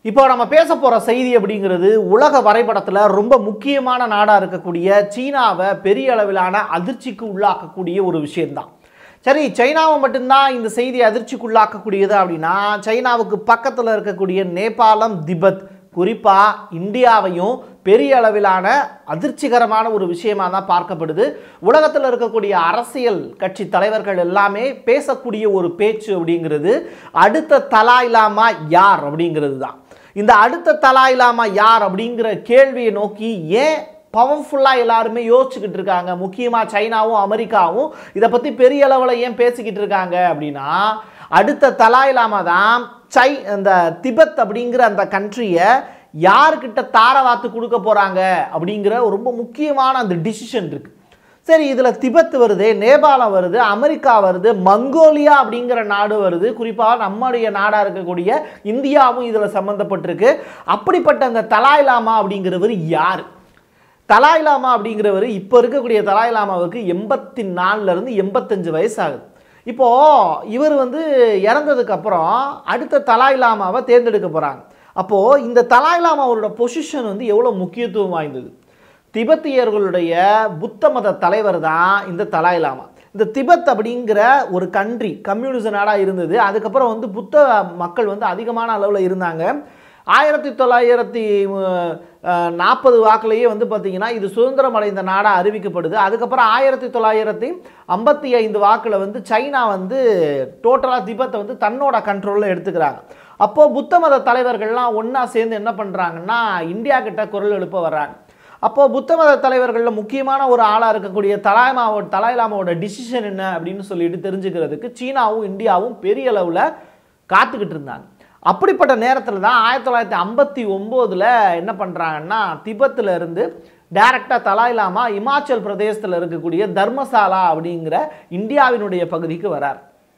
இப்போ நம்ம பேச போகிற செய்தி அப்படிங்கிறது உலக வரைபடத்தில் ரொம்ப முக்கியமான நாடாக இருக்கக்கூடிய சீனாவை பெரிய அளவிலான அதிர்ச்சிக்கு உள்ளாக்கக்கூடிய ஒரு விஷயம்தான் சரி சைனாவை மட்டும்தான் இந்த செய்தி அதிர்ச்சிக்குள்ளாக்கக்கூடியது அப்படின்னா சைனாவுக்கு பக்கத்தில் இருக்கக்கூடிய நேபாளம் திபெத் குறிப்பாக இந்தியாவையும் பெரிய அளவிலான அதிர்ச்சிகரமான ஒரு விஷயமா தான் பார்க்கப்படுது உலகத்தில் இருக்கக்கூடிய அரசியல் கட்சி தலைவர்கள் எல்லாமே பேசக்கூடிய ஒரு பேச்சு அப்படிங்கிறது அடுத்த தலாய் லாமா யார் அப்படிங்கிறது தான் இந்த அடுத்த தலாய் லாமா யார் அப்படிங்கிற கேள்வியை நோக்கி ஏன் பவர்ஃபுல்லாக எல்லாருமே யோசிச்சுக்கிட்டு இருக்காங்க முக்கியமாக சைனாவும் அமெரிக்காவும் இதை பற்றி பெரிய அளவில் ஏன் பேசிக்கிட்டு இருக்காங்க அப்படின்னா அடுத்த தலாய் லாமா தான் சை அந்த திபெத் அப்படிங்கிற அந்த கண்ட்ரியை யாருக்கிட்ட தாரவாத்து கொடுக்க போகிறாங்க அப்படிங்கிற ரொம்ப முக்கியமான அந்த டிசிஷன் இருக்குது சரி இதில் திபெத் வருது நேபாளம் வருது அமெரிக்கா வருது மங்கோலியா அப்படிங்கிற நாடு வருது குறிப்பாக நம்முடைய நாடாக இருக்கக்கூடிய இந்தியாவும் இதில் சம்மந்தப்பட்டிருக்கு அப்படிப்பட்ட அந்த தலாய் லாமா அப்படிங்கிறவர் யார் தலாய் லாமா அப்படிங்கிறவர் இப்போ இருக்கக்கூடிய தலாய் லாமாவுக்கு எண்பத்தி நாலுலேருந்து எண்பத்தஞ்சு வயசு ஆகுது இப்போது இவர் வந்து இறந்ததுக்கு அப்புறம் அடுத்த தலாய் லாமாவை தேர்ந்தெடுக்க போகிறாங்க அப்போது இந்த தலாய் லாமாவோட பொசிஷன் வந்து எவ்வளோ முக்கியத்துவம் வாய்ந்தது திபெத்தியர்களுடைய புத்த மத தலைவர் தான் இந்த தலாய் லாமா இந்த திபெத் அப்படிங்கிற ஒரு கண்ட்ரி கம்யூனிச நாடாக இருந்தது அதுக்கப்புறம் வந்து புத்த மக்கள் வந்து அதிகமான அளவில் இருந்தாங்க ஆயிரத்தி தொள்ளாயிரத்தி நாற்பது வாக்குலேயே வந்து பார்த்திங்கன்னா இது சுதந்திரம் அடைந்த நாடாக அறிவிக்கப்படுது அதுக்கப்புறம் ஆயிரத்தி தொள்ளாயிரத்தி ஐம்பத்தி ஐந்து வாக்கில் வந்து சைனா வந்து டோட்டலாக திபெத்தை வந்து தன்னோட கண்ட்ரோலில் எடுத்துக்கிறாங்க அப்போது புத்த மத தலைவர்கள்லாம் ஒன்றா சேர்ந்து என்ன பண்ணுறாங்கன்னா இந்தியா கிட்ட குரல் எழுப்ப வர்றாங்க அப்போது புத்த மத தலைவர்களில் முக்கியமான ஒரு ஆளாக இருக்கக்கூடிய தலாய்மாவோட தலாய்லாமாவோட டிசிஷன் என்ன அப்படின்னு சொல்லிட்டு தெரிஞ்சுக்கிறதுக்கு சீனாவும் இந்தியாவும் பெரிய அளவில் காத்துக்கிட்டு இருந்தாங்க அப்படிப்பட்ட நேரத்தில் தான் ஆயிரத்தி தொள்ளாயிரத்தி ஐம்பத்தி ஒம்போதில் என்ன பண்ணுறாங்கன்னா திபத்தில் இருந்து டைரக்டாக தலாய்லாமா இமாச்சல் பிரதேசத்தில் இருக்கக்கூடிய தர்மசாலா அப்படிங்கிற இந்தியாவினுடைய பகுதிக்கு வரார்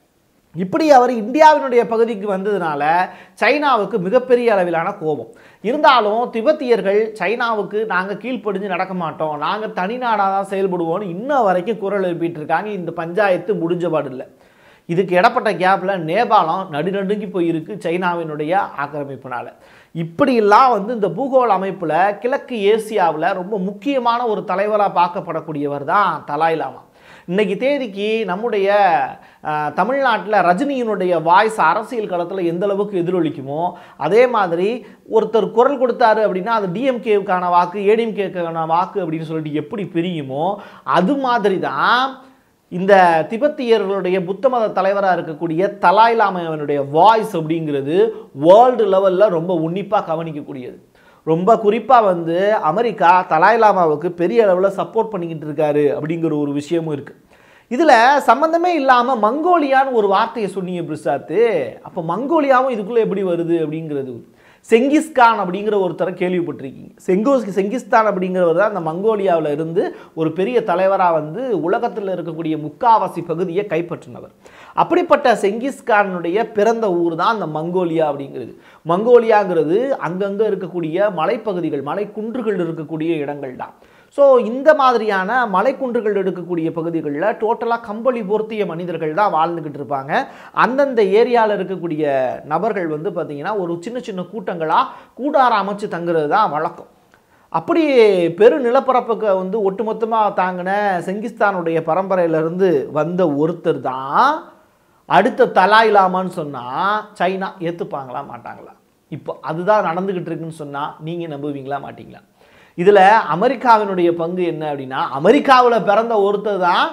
இப்படி அவர் இந்தியாவினுடைய பகுதிக்கு வந்ததுனால சைனாவுக்கு மிகப்பெரிய அளவிலான கோபம் இருந்தாலும் திபெத்தியர்கள் சைனாவுக்கு நாங்கள் கீழ்ப்படிஞ்சு நடக்க மாட்டோம் நாங்கள் தனிநாடாக தான் செயல்படுவோம்னு இன்ன வரைக்கும் குரல் எழுப்பிட்டு இருக்காங்க இந்த பஞ்சாயத்து முடிஞ்ச பாடு இல்லை இதுக்கு இடப்பட்ட கேப்பில் நேபாளம் நடுநடுங்கி போயிருக்கு சைனாவினுடைய ஆக்கிரமிப்பினால் இப்படியெல்லாம் வந்து இந்த பூகோள அமைப்பில் கிழக்கு ஏசியாவில் ரொம்ப முக்கியமான ஒரு தலைவராக பார்க்கப்படக்கூடியவர் தான் தலாய் லாமா இன்னைக்கு தேதிக்கு நம்முடைய தமிழ்நாட்டில் ரஜினியினுடைய வாய்ஸ் அரசியல் களத்தில் எந்த அளவுக்கு எதிரொலிக்குமோ அதே மாதிரி ஒருத்தர் குரல் கொடுத்தாரு அப்படின்னா அது டிஎம்கேவுக்கான வாக்கு ஏடிஎம்கேக்கான வாக்கு அப்படின்னு சொல்லிட்டு எப்படி பிரியுமோ அது மாதிரி தான் இந்த திபெத்தியர்களுடைய புத்த மத தலைவராக இருக்கக்கூடிய தலாய் லாமாவினுடைய வாய்ஸ் அப்படிங்கிறது வேர்ல்டு லெவலில் ரொம்ப உன்னிப்பாக கவனிக்கக்கூடியது ரொம்ப குறிப்பாக வந்து அமெரிக்கா தலாய் லாமாவுக்கு பெரிய அளவில் சப்போர்ட் பண்ணிக்கிட்டு இருக்காரு அப்படிங்கிற ஒரு விஷயமும் இருக்குது இதில் சம்மந்தமே இல்லாமல் மங்கோலியான்னு ஒரு வார்த்தையை சொன்னீங்க பிரிசாத்து அப்போ மங்கோலியாவும் இதுக்குள்ளே எப்படி வருது அப்படிங்கிறது செங்கிஸ்கான் அப்படிங்கிற ஒருத்தரை கேள்விப்பட்டிருக்கீங்க செங்கோஸ் செங்கிஸ்தான் அப்படிங்கிறவர் தான் அந்த மங்கோலியாவில் இருந்து ஒரு பெரிய தலைவராக வந்து உலகத்தில் இருக்கக்கூடிய முக்காவாசி பகுதியை கைப்பற்றினவர் அப்படிப்பட்ட செங்கிஸ்கானுடைய பிறந்த ஊர் தான் அந்த மங்கோலியா அப்படிங்கிறது மங்கோலியாங்கிறது அங்கங்கே இருக்கக்கூடிய மலைப்பகுதிகள் மலை குன்றுகள் இருக்கக்கூடிய இடங்கள் தான் ஸோ இந்த மாதிரியான மலைக்குன்றுகள் எடுக்கக்கூடிய பகுதிகளில் டோட்டலாக கம்பளி பொருத்திய மனிதர்கள் தான் வாழ்ந்துக்கிட்டு இருப்பாங்க அந்தந்த ஏரியாவில் இருக்கக்கூடிய நபர்கள் வந்து பார்த்திங்கன்னா ஒரு சின்ன சின்ன கூட்டங்களாக கூடாரம் அமைச்சு தங்குறது தான் வழக்கம் அப்படி பெரு நிலப்பரப்புக்கு வந்து ஒட்டுமொத்தமாக தாங்கின செங்கிஸ்தானுடைய பரம்பரையிலிருந்து வந்த ஒருத்தர் தான் அடுத்த தலாய் லாமான்னு சொன்னால் சைனா ஏற்றுப்பாங்களா மாட்டாங்களா இப்போ அதுதான் நடந்துக்கிட்டு இருக்குன்னு சொன்னால் நீங்கள் நம்புவீங்களா மாட்டீங்களா இதில் அமெரிக்காவினுடைய பங்கு என்ன அப்படின்னா அமெரிக்காவில் பிறந்த ஒருத்தர் தான்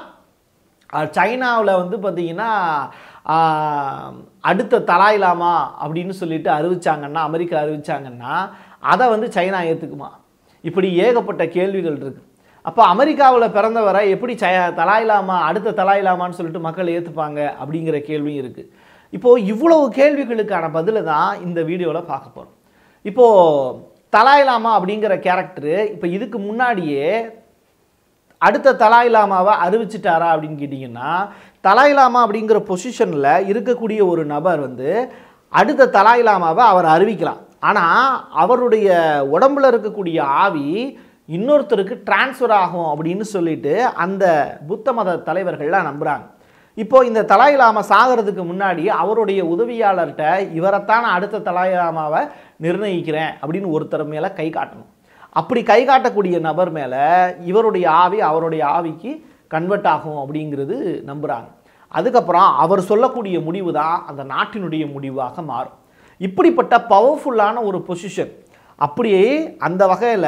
சைனாவில் வந்து பார்த்திங்கன்னா அடுத்த தலாயிலாமா அப்படின்னு சொல்லிட்டு அறிவிச்சாங்கன்னா அமெரிக்கா அறிவிச்சாங்கன்னா அதை வந்து சைனா ஏற்றுக்குமா இப்படி ஏகப்பட்ட கேள்விகள் இருக்குது அப்போ அமெரிக்காவில் பிறந்தவரை எப்படி ச தலாயிலாமா அடுத்த தலாயிலாமான்னு சொல்லிட்டு மக்கள் ஏற்றுப்பாங்க அப்படிங்கிற கேள்வியும் இருக்குது இப்போது இவ்வளவு கேள்விகளுக்கான பதிலை தான் இந்த வீடியோவில் பார்க்க போகிறோம் இப்போது தலாய்லாமா அப்படிங்கிற கேரக்டரு இப்போ இதுக்கு முன்னாடியே அடுத்த தலாய்லாமாவை அறிவிச்சிட்டாரா அப்படின்னு கேட்டிங்கன்னா தலாய்லாமா அப்படிங்கிற பொசிஷனில் இருக்கக்கூடிய ஒரு நபர் வந்து அடுத்த தலாய்லாமாவை அவர் அறிவிக்கலாம் ஆனால் அவருடைய உடம்புல இருக்கக்கூடிய ஆவி இன்னொருத்தருக்கு டிரான்ஸ்ஃபர் ஆகும் அப்படின்னு சொல்லிட்டு அந்த புத்த மத தலைவர்கள்லாம் நம்புகிறாங்க இப்போ இந்த தலாய் லாமா சாகிறதுக்கு முன்னாடி அவருடைய உதவியாளர்கிட்ட இவரைத்தான் அடுத்த தலாய் லாமாவை நிர்ணயிக்கிறேன் அப்படின்னு ஒருத்தர் மேலே கை காட்டணும் அப்படி கை காட்டக்கூடிய நபர் மேலே இவருடைய ஆவி அவருடைய ஆவிக்கு கன்வெர்ட் ஆகும் அப்படிங்கிறது நம்புகிறாங்க அதுக்கப்புறம் அவர் சொல்லக்கூடிய முடிவு தான் அந்த நாட்டினுடைய முடிவாக மாறும் இப்படிப்பட்ட பவர்ஃபுல்லான ஒரு பொசிஷன் அப்படியே அந்த வகையில்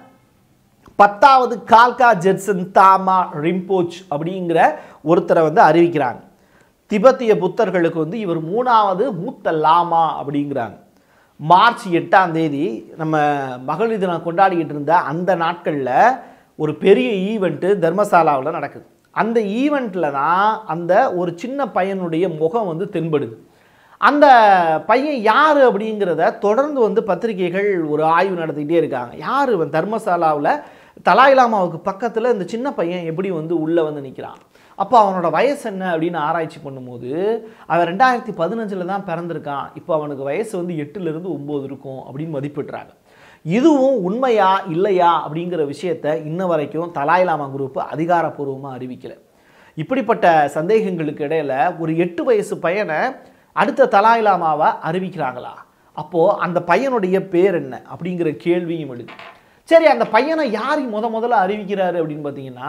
பத்தாவது கால்கா ஜெட்சன் தாமா ரிம்போச் அப்படிங்கிற ஒருத்தரை வந்து அறிவிக்கிறாங்க திபெத்திய புத்தர்களுக்கு வந்து இவர் மூணாவது மூத்த லாமா அப்படிங்கிறாங்க மார்ச் எட்டாம் தேதி நம்ம மகளிர் தினம் கொண்டாடிக்கிட்டு இருந்த அந்த நாட்களில் ஒரு பெரிய ஈவெண்ட்டு தர்மசாலாவில் நடக்குது அந்த ஈவெண்ட்டில் தான் அந்த ஒரு சின்ன பையனுடைய முகம் வந்து தென்படுது அந்த பையன் யார் அப்படிங்கிறத தொடர்ந்து வந்து பத்திரிகைகள் ஒரு ஆய்வு நடத்திக்கிட்டே இருக்காங்க யார் இவன் தர்மசாலாவில் தலாய் லாமாவுக்கு பக்கத்தில் இந்த சின்ன பையன் எப்படி வந்து உள்ளே வந்து நிற்கிறான் அப்போ அவனோட வயசு என்ன அப்படின்னு ஆராய்ச்சி பண்ணும்போது அவன் ரெண்டாயிரத்தி பதினஞ்சில் தான் பிறந்திருக்கான் இப்போ அவனுக்கு வயசு வந்து எட்டுலேருந்து ஒம்பது இருக்கும் அப்படின்னு மதிப்பிடுறாங்க இதுவும் உண்மையா இல்லையா அப்படிங்கிற விஷயத்த இன்ன வரைக்கும் தலாய் லாமா குரூப் அதிகாரப்பூர்வமாக அறிவிக்கலை இப்படிப்பட்ட சந்தேகங்களுக்கு இடையில ஒரு எட்டு வயசு பையனை அடுத்த தலாய் லாமாவை அறிவிக்கிறாங்களா அப்போது அந்த பையனுடைய பேர் என்ன அப்படிங்கிற கேள்வியும் எழுது சரி அந்த பையனை யார் முத முதல்ல அறிவிக்கிறாரு அப்படின்னு பார்த்தீங்கன்னா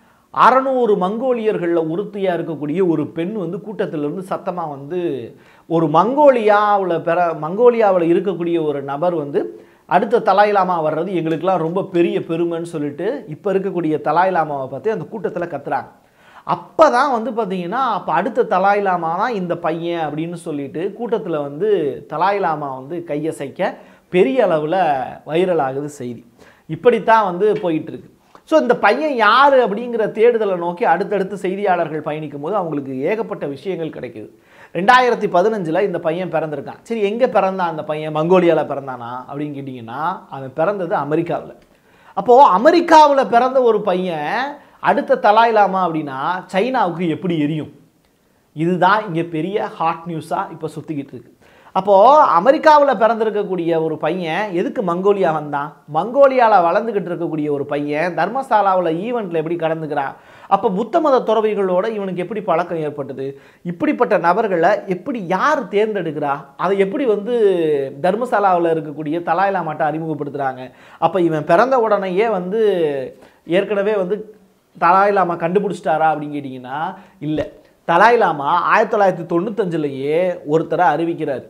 அறநூறு மங்கோலியர்களில் உறுத்தியாக இருக்கக்கூடிய ஒரு பெண் வந்து கூட்டத்திலிருந்து சத்தமாக வந்து ஒரு மங்கோலியாவில் பெற மங்கோலியாவில் இருக்கக்கூடிய ஒரு நபர் வந்து அடுத்த தலாயிலாமா வர்றது எங்களுக்கெல்லாம் ரொம்ப பெரிய பெருமைன்னு சொல்லிட்டு இப்போ இருக்கக்கூடிய தலாயிலாமாவை பார்த்து அந்த கூட்டத்தில் கத்துறாங்க அப்போ தான் வந்து பார்த்தீங்கன்னா அப்போ அடுத்த தலாயிலாமா தான் இந்த பையன் அப்படின்னு சொல்லிட்டு கூட்டத்தில் வந்து தலாயிலாமா வந்து கையசைக்க பெரிய அளவில் வைரல் ஆகுது செய்தி இப்படித்தான் வந்து போயிட்டு இருக்கு ஸோ இந்த பையன் யார் அப்படிங்கிற தேடுதலை நோக்கி அடுத்தடுத்து செய்தியாளர்கள் பயணிக்கும் போது அவங்களுக்கு ஏகப்பட்ட விஷயங்கள் கிடைக்குது ரெண்டாயிரத்தி பதினஞ்சில் இந்த பையன் பிறந்திருக்கான் சரி எங்கே பிறந்தான் அந்த பையன் மங்கோலியாவில் பிறந்தானா அப்படின்னு கேட்டிங்கன்னா அவன் பிறந்தது அமெரிக்காவில் அப்போது அமெரிக்காவில் பிறந்த ஒரு பையன் அடுத்த தலாயிலாமா அப்படின்னா சைனாவுக்கு எப்படி எரியும் இதுதான் இங்கே பெரிய ஹாட் நியூஸாக இப்போ சுற்றிக்கிட்டு இருக்கு அப்போது அமெரிக்காவில் பிறந்திருக்கக்கூடிய ஒரு பையன் எதுக்கு மங்கோலியா வந்தான் மங்கோலியாவில் வளர்ந்துக்கிட்டு இருக்கக்கூடிய ஒரு பையன் தர்மசாலாவில் ஈவெண்ட்டில் எப்படி கடந்துக்கிறான் அப்போ புத்த மத துறவிகளோட இவனுக்கு எப்படி பழக்கம் ஏற்பட்டது இப்படிப்பட்ட நபர்களை எப்படி யார் தேர்ந்தெடுக்கிறா அதை எப்படி வந்து தர்மசாலாவில் இருக்கக்கூடிய தலாயிலா மாட்டை அறிமுகப்படுத்துகிறாங்க அப்போ இவன் பிறந்த உடனேயே வந்து ஏற்கனவே வந்து தலாயிலாமா கண்டுபிடிச்சிட்டாரா அப்படின்னு கேட்டிங்கன்னா இல்லை தலாயிலாமா ஆயிரத்தி தொள்ளாயிரத்தி தொண்ணூத்தஞ்சுலேயே ஒருத்தரை அறிவிக்கிறார்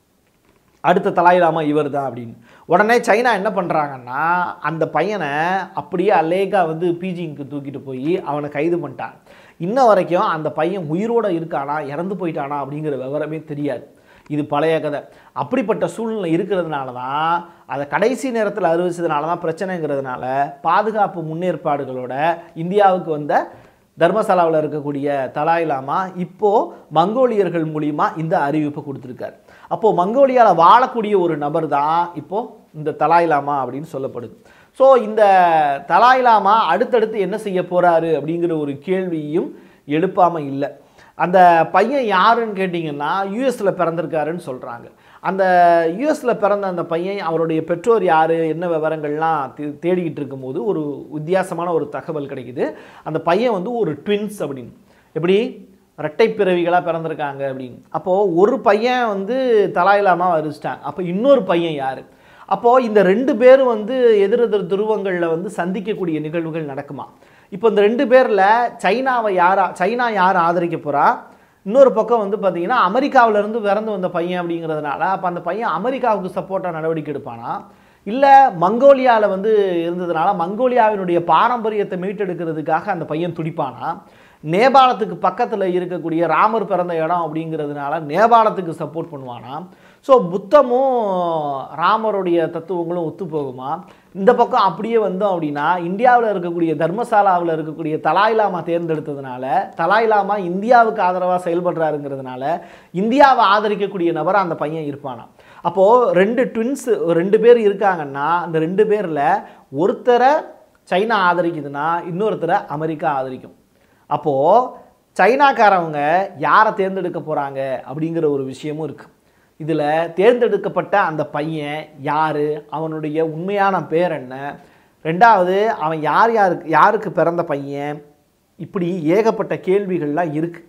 அடுத்த தலாயிலாமா இவர் தான் அப்படின்னு உடனே சைனா என்ன பண்ணுறாங்கன்னா அந்த பையனை அப்படியே அலேகா வந்து பீஜிங்க்கு தூக்கிட்டு போய் அவனை கைது பண்ணிட்டான் இன்ன வரைக்கும் அந்த பையன் உயிரோடு இருக்கானா இறந்து போயிட்டானா அப்படிங்கிற விவரமே தெரியாது இது பழைய கதை அப்படிப்பட்ட சூழ்நிலை இருக்கிறதுனால தான் அதை கடைசி நேரத்தில் அறிவிச்சதுனால தான் பிரச்சனைங்கிறதுனால பாதுகாப்பு முன்னேற்பாடுகளோட இந்தியாவுக்கு வந்த தர்மசாலாவில் இருக்கக்கூடிய தலாய் லாமா இப்போது மங்கோலியர்கள் மூலிமா இந்த அறிவிப்பை கொடுத்துருக்காரு அப்போது மங்கோலியாவில் வாழக்கூடிய ஒரு நபர் தான் இப்போது இந்த தலாய் லாமா அப்படின்னு சொல்லப்படுது ஸோ இந்த தலாய் லாமா அடுத்தடுத்து என்ன செய்ய போகிறாரு அப்படிங்கிற ஒரு கேள்வியும் எழுப்பாமல் இல்லை அந்த பையன் யாருன்னு கேட்டிங்கன்னா யூஎஸில் பிறந்திருக்காருன்னு சொல்கிறாங்க அந்த யூஎஸில் பிறந்த அந்த பையன் அவருடைய பெற்றோர் யார் என்ன விவரங்கள்லாம் தே- தேடிக்கிட்டு இருக்கும்போது ஒரு வித்தியாசமான ஒரு தகவல் கிடைக்குது அந்த பையன் வந்து ஒரு ட்வின்ஸ் அப்படின்னு எப்படி இரட்டை பிறவிகளாக பிறந்திருக்காங்க அப்படின்னு அப்போது ஒரு பையன் வந்து தலாயிலாமா அறிச்சிட்டாங்க அப்போ இன்னொரு பையன் யார் அப்போது இந்த ரெண்டு பேரும் வந்து எதிரெதிர் துருவங்களில் வந்து சந்திக்கக்கூடிய நிகழ்வுகள் நடக்குமா இப்போ இந்த ரெண்டு பேரில் சைனாவை யாரா சைனா யார் ஆதரிக்க போகிறா இன்னொரு பக்கம் வந்து பார்த்தீங்கன்னா அமெரிக்காவிலேருந்து பிறந்து வந்த பையன் அப்படிங்கிறதுனால அப்போ அந்த பையன் அமெரிக்காவுக்கு சப்போர்ட்டாக நடவடிக்கை எடுப்பானா இல்லை மங்கோலியாவில் வந்து இருந்ததுனால மங்கோலியாவினுடைய பாரம்பரியத்தை மீட்டெடுக்கிறதுக்காக அந்த பையன் துடிப்பானா நேபாளத்துக்கு பக்கத்தில் இருக்கக்கூடிய ராமர் பிறந்த இடம் அப்படிங்கிறதுனால நேபாளத்துக்கு சப்போர்ட் பண்ணுவானா ஸோ புத்தமும் ராமருடைய தத்துவங்களும் ஒத்து போகுமா இந்த பக்கம் அப்படியே வந்தோம் அப்படின்னா இந்தியாவில் இருக்கக்கூடிய தர்மசாலாவில் இருக்கக்கூடிய தலாய்லாமா தேர்ந்தெடுத்ததுனால தலாய்லாமா இந்தியாவுக்கு ஆதரவாக செயல்படுறாருங்கிறதுனால இந்தியாவை ஆதரிக்கக்கூடிய நபர் அந்த பையன் இருப்பானா அப்போது ரெண்டு ட்வின்ஸ் ரெண்டு பேர் இருக்காங்கன்னா அந்த ரெண்டு பேரில் ஒருத்தரை சைனா ஆதரிக்குதுன்னா இன்னொருத்தரை அமெரிக்கா ஆதரிக்கும் அப்போது சைனாக்காரவங்க யாரை தேர்ந்தெடுக்க போகிறாங்க அப்படிங்கிற ஒரு விஷயமும் இருக்குது இதில் தேர்ந்தெடுக்கப்பட்ட அந்த பையன் யார் அவனுடைய உண்மையான பேர் என்ன ரெண்டாவது அவன் யார் யாருக்கு யாருக்கு பிறந்த பையன் இப்படி ஏகப்பட்ட கேள்விகள்லாம் இருக்குது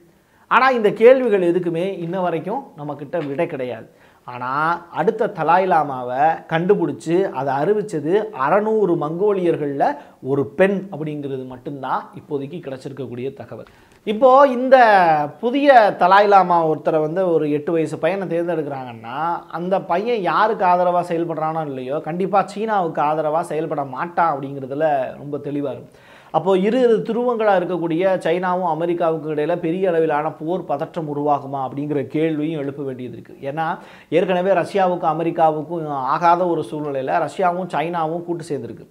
ஆனால் இந்த கேள்விகள் எதுக்குமே இன்ன வரைக்கும் நம்மக்கிட்ட விடை கிடையாது ஆனால் அடுத்த தலாய் லாமாவை கண்டுபிடிச்சி அதை அறிவிச்சது அறநூறு மங்கோலியர்களில் ஒரு பெண் அப்படிங்கிறது மட்டும்தான் இப்போதைக்கு கிடைச்சிருக்கக்கூடிய தகவல் இப்போ இந்த புதிய தலாய் லாமா ஒருத்தரை வந்து ஒரு எட்டு வயசு பையனை தேர்ந்தெடுக்கிறாங்கன்னா அந்த பையன் யாருக்கு ஆதரவாக செயல்படுறானோ இல்லையோ கண்டிப்பாக சீனாவுக்கு ஆதரவாக செயல்பட மாட்டான் அப்படிங்கிறதுல ரொம்ப தெளிவாக இருக்கும் அப்போது இரு இரு துருவங்களாக இருக்கக்கூடிய சைனாவும் அமெரிக்காவுக்கும் இடையில பெரிய அளவிலான போர் பதற்றம் உருவாகுமா அப்படிங்கிற கேள்வியும் எழுப்ப வேண்டியது இருக்குது ஏன்னா ஏற்கனவே ரஷ்யாவுக்கும் அமெரிக்காவுக்கும் ஆகாத ஒரு சூழ்நிலையில் ரஷ்யாவும் சைனாவும் கூட்டு சேர்ந்துருக்கு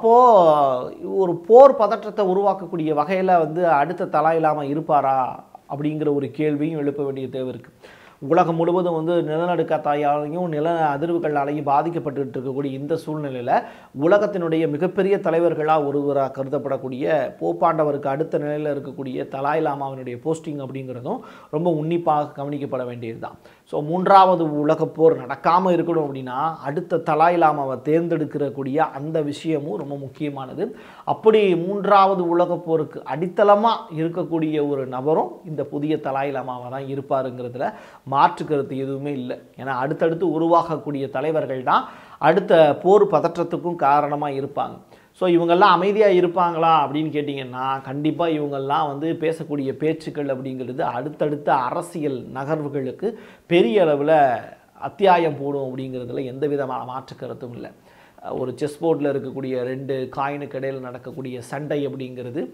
அப்போது ஒரு போர் பதற்றத்தை உருவாக்கக்கூடிய வகையில் வந்து அடுத்த தலா இல்லாமல் இருப்பாரா அப்படிங்கிற ஒரு கேள்வியும் எழுப்ப வேண்டிய தேவை இருக்குது உலகம் முழுவதும் வந்து நிலநடுக்கத்தாயாலையும் நில அதிர்வுகளாலையும் பாதிக்கப்பட்டு இருக்கக்கூடிய இந்த சூழ்நிலையில் உலகத்தினுடைய மிகப்பெரிய தலைவர்களாக ஒருவராக கருதப்படக்கூடிய போப்பாண்டவருக்கு அடுத்த நிலையில் இருக்கக்கூடிய தலாய் லாமாவினுடைய போஸ்டிங் அப்படிங்கிறதும் ரொம்ப உன்னிப்பாக கவனிக்கப்பட வேண்டியது தான் ஸோ மூன்றாவது உலகப் போர் நடக்காமல் இருக்கணும் அப்படின்னா அடுத்த தலாய் லாமாவை தேர்ந்தெடுக்கிறக்கூடிய அந்த விஷயமும் ரொம்ப முக்கியமானது அப்படி மூன்றாவது உலகப் போருக்கு அடித்தளமாக இருக்கக்கூடிய ஒரு நபரும் இந்த புதிய தலாய் லாமாவாக தான் இருப்பாருங்கிறதுல மாற்று கருத்து எதுவுமே இல்லை ஏன்னா அடுத்தடுத்து உருவாகக்கூடிய தலைவர்கள் தான் அடுத்த போர் பதற்றத்துக்கும் காரணமாக இருப்பாங்க ஸோ இவங்கெல்லாம் அமைதியாக இருப்பாங்களா அப்படின்னு கேட்டிங்கன்னா கண்டிப்பாக இவங்கெல்லாம் வந்து பேசக்கூடிய பேச்சுக்கள் அப்படிங்கிறது அடுத்தடுத்த அரசியல் நகர்வுகளுக்கு பெரிய அளவில் அத்தியாயம் போடும் அப்படிங்கிறதுல எந்த விதமான மாற்று கருத்தும் இல்லை ஒரு செஸ் போர்டில் இருக்கக்கூடிய ரெண்டு காயினுக்கு இடையில் நடக்கக்கூடிய சண்டை அப்படிங்கிறது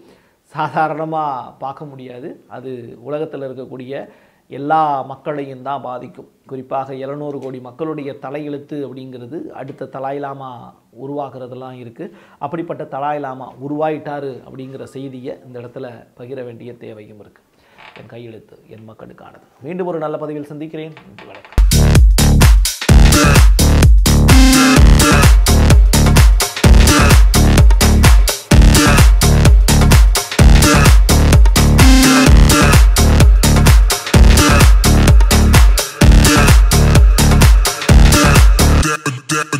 சாதாரணமாக பார்க்க முடியாது அது உலகத்தில் இருக்கக்கூடிய எல்லா மக்களையும் தான் பாதிக்கும் குறிப்பாக எழுநூறு கோடி மக்களுடைய தலையெழுத்து அப்படிங்கிறது அடுத்த தலாயிலாமா உருவாகிறதெல்லாம் இருக்குது அப்படிப்பட்ட தலாயிலாமா உருவாயிட்டாரு அப்படிங்கிற செய்தியை இந்த இடத்துல பகிர வேண்டிய தேவையும் இருக்குது என் கையெழுத்து என் மக்களுக்கானது மீண்டும் ஒரு நல்ல பதிவில் சந்திக்கிறேன் நன்றி வணக்கம்